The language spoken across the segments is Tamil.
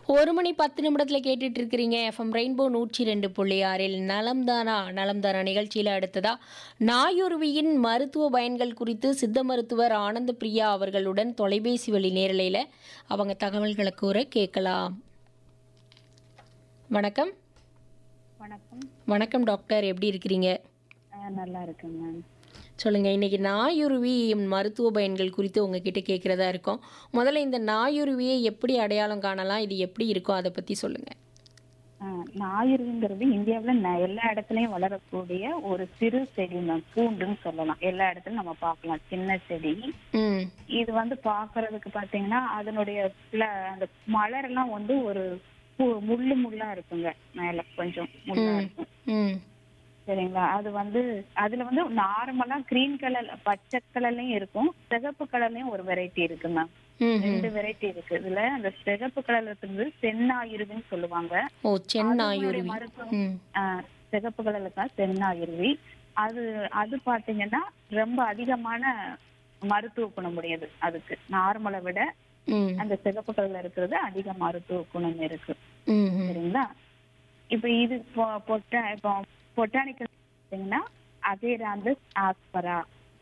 ஒரு மணி பத்து நிமிடத்தில் கேட்டுட்டு இருக்கிறீங்க எஃப்எம் ரெயின்போ நூற்றி ரெண்டு புள்ளி ஆறில் நலம்தானா நலம்தானா நிகழ்ச்சியில் அடுத்ததா நாயுருவியின் மருத்துவ பயன்கள் குறித்து சித்த மருத்துவர் ஆனந்த பிரியா அவர்களுடன் தொலைபேசி வழி நேரலையில் அவங்க தகவல்களை கூற கேட்கலாம் வணக்கம் வணக்கம் வணக்கம் டாக்டர் எப்படி இருக்கிறீங்க ஆ, நல்லா இருக்கேங்க மேம் சொல்லுங்க இன்னைக்கு நாயுருவி மருத்துவ பயன்கள் குறித்து உங்ககிட்ட கேட்குறதா இருக்கோம் முதல்ல இந்த நாயுருவியை எப்படி அடையாளம் காணலாம் இது எப்படி இருக்கும் அதை பற்றி சொல்லுங்க ஆ, ஞாயிறுங்கிறது இந்தியாவில் ந- எல்லா இடத்துலயும் வளரக்கூடிய ஒரு சிறு செடி மேம் பூண்டுன்னு சொல்லலாம் எல்லா இடத்துலயும் நம்ம பார்க்கலாம் சின்ன செடி ம் இது வந்து பார்க்கிறதுக்கு பாத்தீங்கன்னா அதனுடைய பிள- அந்த மலர் எல்லாம் வந்து ஒரு பூ- முள்ளு முள்ளா இருக்குங்க மேல கொஞ்சம் முள்ளா இருக்கும் ம் சரிங்களா அது வந்து அதுல வந்து நார்மலா கிரீன் கலர் பச்சை கலர்லயும் இருக்கும் சிகப்பு கலர்லயும் ஒரு வெரைட்டி இருக்கு மேம் ம் ரெண்டு வெரைட்டி இருக்கு இதுல அந்த சிகப்பு கலர்ல இருக்கிறது சென்னாயிருவின்னு சொல்லுவாங்க ஓ சென்னாயுருவி மருத்துவம் ம் ஆஹ் சிகப்பு கலர்ல இருக்கா சென்னாயிருவி அது அது பாத்தீங்கன்னா ரொம்ப அதிகமான மருத்துவ குணம் உடையது அதுக்கு நார்மலை விட ம் அந்த சிகப்பு கலர்ல இருக்கிறது அதிக மருத்துவ குணம் இருக்கு ம் ம் சரிங்களா இப்ப இது பொ- பொட்டா இப்போ பொட்டானிக்கல் பாத்தீங்கன்னா அதேராந்தஸ் ஆஸ்பரா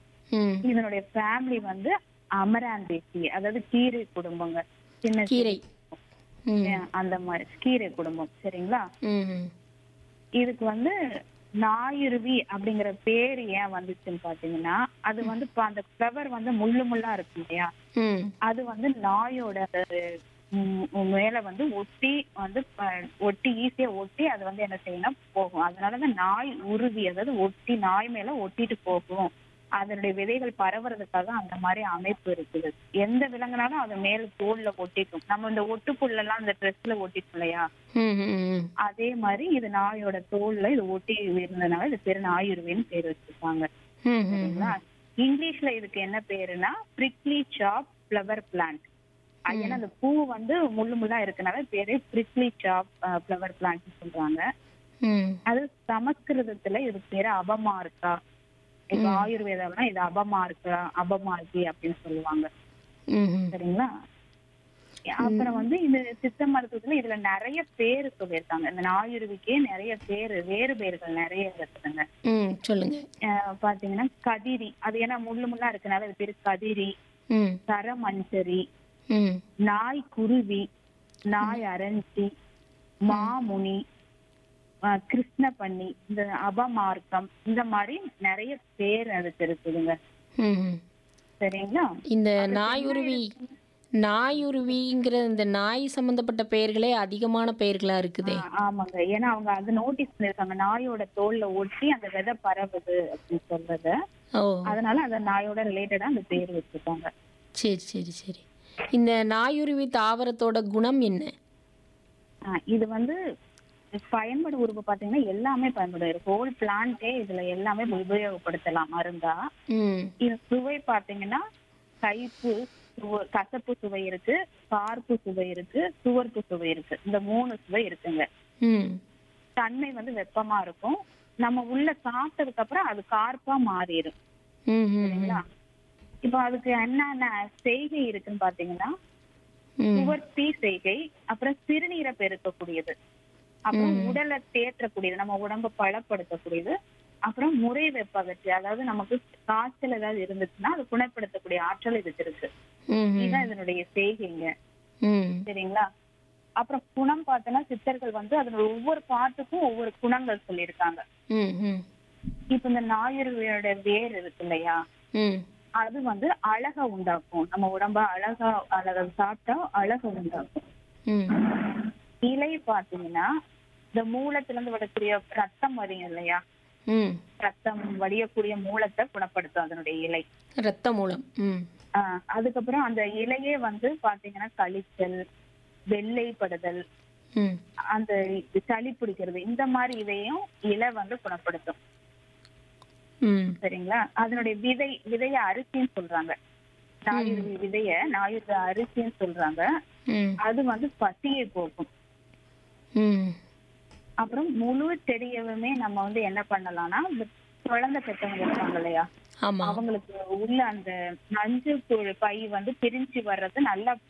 ம் இதனுடைய ஃபேமிலி வந்து அமராந்தேசி அதாவது கீரை குடும்பங்க சின்ன கீரை ம் ஏன் அந்த மாதிரி கீரை குடும்பம் சரிங்களா ம் ம் இதுக்கு வந்து நாயுருவி அப்படிங்கிற பேர் ஏன் வந்துச்சுன்னு பாத்தீங்கன்னா அது வந்து இப்ப அந்த ஃப்ளவர் வந்து முள்ளு முள்ளா இருக்கும் இல்லையா ம் அது வந்து நாயோட அந்த, ம், மேல வந்து ஒட்டி வந்து ப- ஒட்டி ஈஸியா ஒட்டி அது வந்து என்ன செய்யணும் போகும் அதனாலதான் நாய் உருவி அதாவது ஒட்டி நாய் மேல ஒட்டிட்டு போகும் அதனுடைய விதைகள் பரவுறதுக்காக அந்த மாதிரி அமைப்பு இருக்குது எந்த விலங்குனாலும் அது மேல தோல்ல ஒட்டிக்கும் நம்ம இந்த ஒட்டுப்புள்ள எல்லாம் இந்த ட்ரெஸ்ல ஒட்டிக்கும் இல்லையா ம் ம் ம் அதே மாதிரி இது நாயோட தோல்ல இது ஒட்டி இருந்ததுனால இது பேரு நாயுருவின்னு பேர் வச்சிருக்காங்க ம் ம் சரிங்களா இங்கிலீஷ்ல இதுக்கு என்ன பேருன்னா பிரிக்லி சாப் ஃப்ளவர் பிளான்ட் ஏன்னா அந்த பூ வந்து முள்ளு முள்ளா இருக்கனால பேரு பிரிக்லி சாப் ஃப்ளவர் பிளான்ட் சொல்றாங்க ம் அது சமஸ்கிருதத்துல இது பேரு அபமார்க்கா இப்ப ஆயுர்வேதம்னா இது அபமார்க்கா அபமார்க்கி அப்படின்னு சொல்லுவாங்க ம் ம் சரிங்களா அப்புறம் வந்து இந்த சித்த மருத்துவத்துல இதுல நிறைய பேரு சொல்லியிருக்காங்க இந்த நாயுருவிக்கே நிறைய பேரு வேறு பேர்கள் நிறைய இருக்குதுங்க ம் சொல்லுங்க அஹ் பாத்தீங்கன்னா கதிரி அது ஏன்னா முள்ளு முள்ளா இருக்கனால அது பேரு கதிரி ம் சரமஞ்சரி ம் நாய் குருவி நாய் அரஞ்சி மாமுனி அஹ் கிருஷ்ண பண்ணி இந்த அபமார்க்கம் இந்த மாதிரி நிறைய பேர் அதுக்கு இருக்குதுங்க ம் ம் சரிங்களா இந்த நாயுருவி நாயுருவிங்கிற இந்த நாய் சம்பந்தப்பட்ட பெயர்களே அதிகமான பெயர்களா இருக்குதே ஆ, ஆமாங்க ஏன்னா அவங்க அது நோட்டீஸ் பண்ணிருக்காங்க நாயோட தோல்ல ஒட்டி அந்த விதை பரவுது அப்படின்னு சொல்றத ஓ அதனால அந்த நாயோட ரிலேட்டடா அந்த பேர் வச்சிருக்காங்க சரி சரி சரி இந்த நாயுருவி தாவரத்தோட குணம் என்ன ஆ, இது வந்து பயன்படு உறுப்பு பாத்தீங்கன்னா எல்லாமே பயன்படும் ஹோல் பிளான்ட்டே இதுல எல்லாமே உபயோகப்படுத்தலாம் மருந்தா ம் இது சுவை பாத்தீங்கன்னா கைப்பு சுவ- கசப்பு சுவை இருக்கு கார்ப்பு சுவை இருக்கு சுவர்ப்பு சுவை இருக்கு இந்த மூணு சுவை இருக்குங்க ம் தன்மை வந்து வெப்பமா இருக்கும் நம்ம உள்ள சாப்பிட்டதுக்கு அப்புறம் அது கார்ப்பா மாறிடும் ம் ம் சரிங்களா இப்போ அதுக்கு என்னென்ன செய்கை இருக்குன்னு பாத்தீங்கன்னா ம் சுவர்த்தி செய்கை அப்புறம் சிறுநீரை பெருக்கக்கூடியது அப்புறம் உடலை தேற்றக்கூடியது நம்ம உடம்ப பலப்படுத்தக்கூடியது அப்புறம் முறை வெப்பகற்றி அதாவது நமக்கு காய்ச்சல் ஏதாவது இருந்துச்சுன்னா அது குணப்படுத்தக்கூடிய ஆற்றல் இதுக்கு இருக்கு ம் ம் இதுதான் இதனுடைய செய்கைங்க ம் சரிங்களா அப்புறம் குணம் பார்த்தோன்னா சித்தர்கள் வந்து அதனுடைய ஒவ்வொரு பாட்டுக்கும் ஒவ்வொரு குணங்கள் சொல்லியிருக்காங்க ம் ம் இப்ப இந்த ஞாயிறுவியோட வேர் இருக்கு இல்லையா ம் அது வந்து அழகை உண்டாக்கும் நம்ம உடம்ப அழகா அழகா சாப்பிட்டா அழகை உண்டாக்கும் ம் இலை பாத்தீங்கன்னா இந்த மூலத்துல இருந்து வரக்கூடிய ரத்தம் வரையும் இல்லையா ம் ரத்தம் வடியக்கூடிய மூலத்தை குணப்படுத்தும் அதனுடைய இலை ரத்த மூலம் ம் ஆஹ் அதுக்கப்புறம் அந்த இலையே வந்து பாத்தீங்கன்னா கழிச்சல் வெள்ளைப்படுதல் ம் அந்த சளி பிடிக்கிறது இந்த மாதிரி இதையும் இலை வந்து குணப்படுத்தும் ம் சரிங்களா அதனுடைய விதை விதைய அரிசின்னு சொல்றாங்க நாயுருவி விதைய நாயுருவி அரிசின்னு சொல்றாங்க ம் அது வந்து பசியை போக்கும் ம் அப்புறம் முழு செடியவுமே நம்ம வந்து என்ன பண்ணலாம்னா இந்த குழந்தை பெற்றவங்க இருப்பாங்க இல்லையா ஆமா அவங்களுக்கு உள்ள அந்த நஞ்சு பை வந்து பிரிஞ்சு வர்றது நல்லா